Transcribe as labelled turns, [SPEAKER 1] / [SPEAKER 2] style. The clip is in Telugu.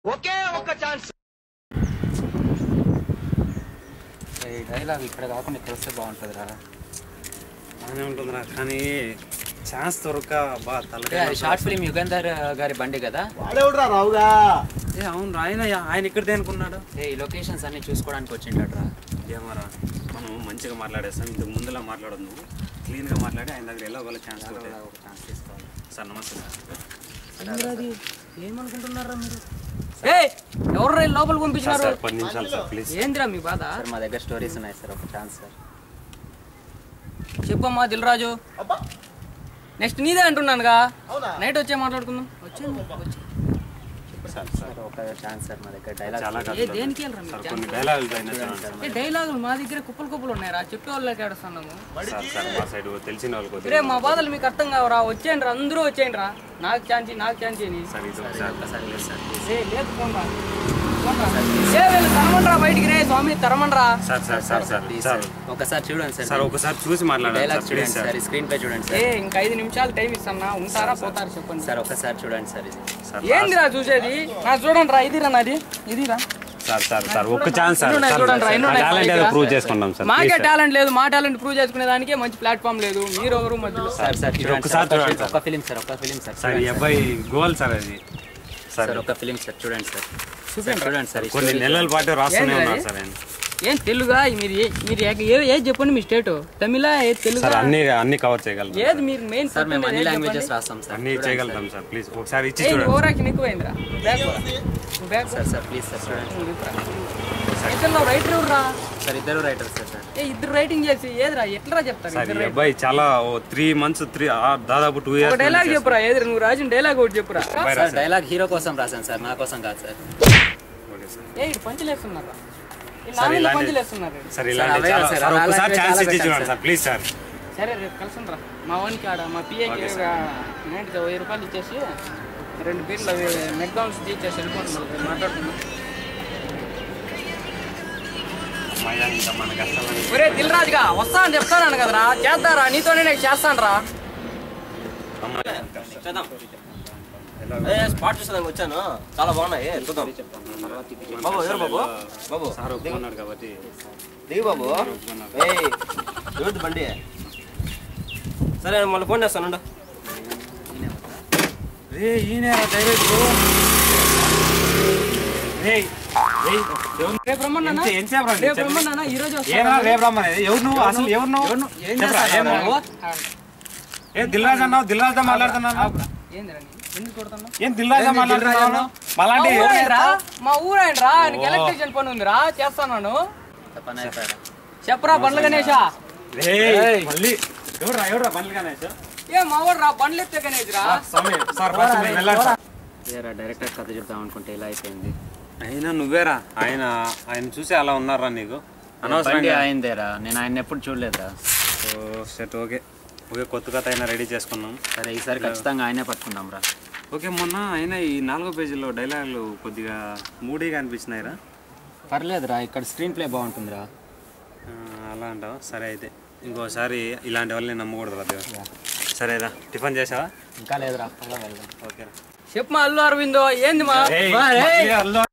[SPEAKER 1] ఒకే ఒక్క ఛాన్స్
[SPEAKER 2] ఈ డైలాగ్ ఇక్కడ కాకుండా ఇక్కడ వస్తే బాగుంటుంది రా
[SPEAKER 3] బాగానే ఉంటుందిరా కానీ ఛాన్స్ దొరక బాగా
[SPEAKER 2] అంటే
[SPEAKER 3] తలకాయ
[SPEAKER 2] అది షార్ట్ ఫిలిం యుగంధర్ గారి బండి కదా
[SPEAKER 4] వాడేవుడ్రా రావుగా
[SPEAKER 3] ఏ అవును ఆయన ఆయన ఇక్కడిదే అనుకున్నాడు
[SPEAKER 2] ఏ ఈ లొకేషన్స్ అన్ని చూసుకోవడానికి వచ్చిండట రా
[SPEAKER 3] ఏమరా మనం మంచిగా మాట్లాడేస్తాం ఇంతకు ముందులా మాట్లాడదు నువ్వు క్లీన్గా మాట్లాడి ఆయన దగ్గర ఎలా వాళ్ళ ఛాన్స్ కొట్టే
[SPEAKER 2] ఒక ఛాన్స్ తీసుకోవాలి
[SPEAKER 3] సార్ నమస్తే
[SPEAKER 5] ఏమనుకుంటున్నారా మీరు ఏ ఎవరు లోపల
[SPEAKER 3] సార్
[SPEAKER 5] పంపించినారు
[SPEAKER 3] సార్ పది నిమిషాలు సార్ ప్లీజ్
[SPEAKER 5] ఏందిరా మీ బాధ
[SPEAKER 2] సార్ మా దగ్గర స్టోరీస్ ఉన్నాయి సార్ ఒక ఛాన్స్ సార్
[SPEAKER 5] చెప్పమ్మా దిల్రాజు
[SPEAKER 4] అబ్బా
[SPEAKER 5] నెక్స్ట్ నీదే అంటున్నానుగా
[SPEAKER 4] అవునా
[SPEAKER 5] నైట్ వచ్చే మాట్లాడుకుందాం వచ్చేయండి వచ్చే
[SPEAKER 3] సార్ సార్
[SPEAKER 2] సార్ ఒక ఛాన్స్ సార్ మా దగ్గర డైలాగ్
[SPEAKER 3] చాలా
[SPEAKER 5] ఏ
[SPEAKER 3] కష్టం
[SPEAKER 5] దేనికి వెళ్ళరా
[SPEAKER 3] సార్
[SPEAKER 5] మీరు
[SPEAKER 3] కొన్ని డైలాగులు అయినా చూడండి
[SPEAKER 5] ఏ డైలాగులు మా దగ్గర కుప్పలు కుప్పలు ఉన్నాయిరా చెప్పే వాళ్ళకి ఏడుస్తున్నాము
[SPEAKER 3] సార్ సార్ మా సైడ్ తెలిసిన వాళ్ళు
[SPEAKER 5] రే
[SPEAKER 3] కొద్దిగా
[SPEAKER 5] మా బాధలు మీకు అర్థం కావరా వచ్చేయండి రా అందరూ వచ్చేయండి రా నాకు ఛాన్స్ ఇయ్యి, నాకు ఛాన్స్ అని
[SPEAKER 3] సార్ ఇది ఒకసారి
[SPEAKER 2] ఒకసారి లేదు సార్
[SPEAKER 5] ఏ లేదు పోన్రా. పోన్రా. ఏ వీళ్ళు తరమండ్రా బయటికి రే స్వామి తరమండ్రా
[SPEAKER 3] sir sir sir sir
[SPEAKER 2] please
[SPEAKER 3] sir
[SPEAKER 2] sir ఒకసారి చూడండి సార్
[SPEAKER 3] సార్ ఒకసారి చూసి మాట్లాడాలి
[SPEAKER 2] డైలాగ్
[SPEAKER 3] సార్
[SPEAKER 2] చూడండి
[SPEAKER 3] ప్లీజ్ సార్
[SPEAKER 2] సార్ స్క్రీన్ పై చూడండి
[SPEAKER 5] ఏ
[SPEAKER 2] సార్
[SPEAKER 5] ఇంకా ఐదు నిమిషాలు టైం ఇస్తానా ఉంటారా పోతారా చెప్పండి
[SPEAKER 2] సార్ ఒకసారి చూడండి సార్ ఇది
[SPEAKER 3] సార్
[SPEAKER 5] ఏందిరా చూసేది నా చూడండి రా ఇదిరా నాది ఇదిరా
[SPEAKER 3] సార్ సార్ సార్ ఒక్క ఛాన్స్ సార్
[SPEAKER 5] ఇన్నున్నాయి చూడండి రా, ఇన్నున్నాయి
[SPEAKER 3] టాలెంట్ ఏదో
[SPEAKER 5] ఇక్కడ.
[SPEAKER 3] ప్రూవ్ చేసుకుంటాం సార్
[SPEAKER 5] మాకే
[SPEAKER 3] ప్లీజ్ సార్
[SPEAKER 5] టాలెంట్ లేదు మా టాలెంట్ ప్రూవ్ చేసుకునే దానికే మంచి ప్లాట్ఫామ్ లేదు మీరు ఎవరు మధ్యలో
[SPEAKER 2] సార్ సార్
[SPEAKER 3] ఇది
[SPEAKER 2] చూడండి
[SPEAKER 3] ఒక్కసారి
[SPEAKER 2] సార్,
[SPEAKER 3] చూడండి
[SPEAKER 2] ఒక- ఒక ఫిలిం సార్ ఒక ఫిలిం సార్
[SPEAKER 3] సార్ ఈ
[SPEAKER 2] చూడండి సార్.
[SPEAKER 3] అబ్బాయి గోల్ సార్ అది సార్
[SPEAKER 2] సార్ ఒక ఫిలిం సార్ చూడండి సార్ సార్ చూడండి సార్ ఈ
[SPEAKER 3] కొన్ని
[SPEAKER 2] story.
[SPEAKER 3] నెలల పాటు రాస్తూనే
[SPEAKER 5] ఏంది
[SPEAKER 3] ఉన్నారు
[SPEAKER 5] అది?
[SPEAKER 3] సార్ ఆయన
[SPEAKER 5] ఏం తెలుగా మీరు ఏ- మీరు ఏ- ఏ- ఏది చెప్పండి మీ స్టేట్ తమిళ ఏది తెలుగు
[SPEAKER 3] సార్ అన్ని అన్ని కవర్ చేయగలుగుతాం
[SPEAKER 5] ఏది మీరు మెయిన్
[SPEAKER 2] సార్ మేము అన్ని లాంగ్వేజెస్ రాస్తాం సార్
[SPEAKER 3] అన్ని
[SPEAKER 2] చూడండి
[SPEAKER 3] చేయగలుగుతాం సార్ ప్లీజ్ ఒకసారి ఇచ్చి
[SPEAKER 5] ఏ
[SPEAKER 3] చూడండి
[SPEAKER 5] ఓరాకి ఎక్కువైందిరా బ్యాక్ పోరా. నువ్వు back
[SPEAKER 2] sir sir please sir చూడండి
[SPEAKER 5] రైటర్ ఎవరురా
[SPEAKER 2] సార్ ఇద్దరు రైటర్స్ సార్ సార్
[SPEAKER 5] ఏ ఇద్దరు రైటింగ్ చేసి ఏదిరా ఎట్లా చెప్తారు
[SPEAKER 3] సార్
[SPEAKER 5] ఇద్దరు
[SPEAKER 3] ఈ అబ్బాయి చాలా త్రీ మంత్స్ త్రీ దాదాపు టూ
[SPEAKER 5] ఒక
[SPEAKER 3] ఇయర్స్
[SPEAKER 5] డైలాగ్ చెప్పురా ఏది నువ్వు రాసిన డైలాగ్ ఒకటి చెప్పురా
[SPEAKER 2] సార్ డైలాగ్ హీరో కోసం రాశాను సార్ నా కోసం కాదు సార్
[SPEAKER 5] ఏ ఇటు పంచులేస్తున్నారా ఈ
[SPEAKER 3] సార్
[SPEAKER 5] నాలుగు
[SPEAKER 3] ఇలాంటి-
[SPEAKER 5] పంచులేస్తున్నారు
[SPEAKER 3] సార్ ఇలాంటి
[SPEAKER 2] అవే
[SPEAKER 3] చాలా
[SPEAKER 2] సార్,
[SPEAKER 3] సార్
[SPEAKER 2] అలాగే
[SPEAKER 3] ఒకసారి ఛాన్స్
[SPEAKER 2] చాలా
[SPEAKER 3] ఇచ్చి
[SPEAKER 2] పెట్టండి
[SPEAKER 3] చూడండి సార్ ప్లీజ్ సార్
[SPEAKER 5] సరే రేపు కలిసిండ్రా మా వానికి ఆడ మా పిఏకి నైన్టీ వెయ్యి రూపాయలు ఇచ్చేసి రెండు బీర్లు అవి మెక్డౌన్స్ ఇచ్చేసి వెళ్ళిపోతున్నాం రేపు మాట్లాడుతున్నాం
[SPEAKER 3] అమ్మాయి ఇంకా మన కష్టాలని
[SPEAKER 5] ఒరే దిల్ రాజుగా వస్తా అని చెప్తాను కదరా చేద్దారా నీతోనే నేను చేస్తాను రా
[SPEAKER 1] స్పాట్ చూసేదానికి వచ్చాను చాలా బాగున్నాయి చూద్దాం బాబు ఎవరు బాబు బాబు
[SPEAKER 3] సార్ ఒప్పుకున్నాడు కాబట్టి
[SPEAKER 1] దిగు బాబు ఏయ్ ఎవరిది బండి సరే మళ్ళీ ఫోన్ చేస్తాను
[SPEAKER 3] రే ఈయన డైరెక్ట్ రే
[SPEAKER 5] రేపు రమ్మన్నా
[SPEAKER 3] ఎంతసేపు రా
[SPEAKER 5] రేపు రమ్మన్నా ఈ రోజు
[SPEAKER 3] ఏమరా రేపు రమ్మనేది ఎవరు నువ్వు అసలు ఎవరు నువ్వు
[SPEAKER 5] ఏం
[SPEAKER 3] చెప్పరా,
[SPEAKER 5] చేస్తావు
[SPEAKER 3] ఏం నువ్వు? ఏ దిల్రాజ్ అన్నావు దిల్రాజ్ తో మాట్లాడుతున్నాను
[SPEAKER 5] ఏందిరా నీ? ఎందుకు కొడుతున్నావు
[SPEAKER 3] ఏం దిల్రాజ్ మాట్లాడుతున్నాను మలాంటి
[SPEAKER 5] మా ఊరేంట్రా మా ఊరేంట్రా ఆయనకి ఎలక్ట్రీషియన్ పని ఉందిరా చేస్తాను
[SPEAKER 2] పని అయిపోయారా
[SPEAKER 5] చెప్పరా బండ్ల గణేషా
[SPEAKER 3] రేయ్, మళ్ళీ ఎవరు ఎవరు బండ్లు గణేష్
[SPEAKER 5] ఏ మా ఊరు రా బండ్లు ఎత్తే గణేష్ రా
[SPEAKER 3] స్వామి సార్ ఫస్ట్ మీరు వెళ్ళండి సార్.
[SPEAKER 2] ఏరా డైరెక్టర్ కథ చెప్తాం అనుకుంటే ఇలా అయిపోయింది
[SPEAKER 3] అయినా నువ్వేరా ఆయన ఆయన చూసి అలా ఉన్నారా నీకు
[SPEAKER 2] బండి
[SPEAKER 3] అనవసరంగా
[SPEAKER 2] అయిందేరా నేను ఆయన ఎప్పుడు చూడలేదా
[SPEAKER 3] ఓ సెట్ ఓకే ఓకే కొత్త కథ అయినా రెడీ చేసుకున్నాం
[SPEAKER 2] సరే ఈసారి ఖచ్చితంగా ఆయనే పట్టుకుందాం రా
[SPEAKER 3] ఓకే మొన్న అయినా ఈ నాలుగో పేజీలో డైలాగులు కొద్దిగా మూడీగా అనిపించినాయిరా
[SPEAKER 2] పర్లేదురా ఇక్కడ స్క్రీన్ ప్లే బాగుంటుందిరా
[SPEAKER 3] ఆ, అలా అంటావా సరే అయితే ఇంకోసారి ఇలాంటి వాళ్ళని నమ్మకూడదు రా దేవుడు సరేరా టిఫిన్ చేసావా
[SPEAKER 2] ఇంకా లేదురా అలా వెళ్దాం
[SPEAKER 3] ఓకేరా
[SPEAKER 5] చెప్పు మా అల్లు అరవిందో ఏంది మా
[SPEAKER 3] ఏయ్,
[SPEAKER 5] మా, ఏయ్.
[SPEAKER 3] మళ్ళీ అల్లు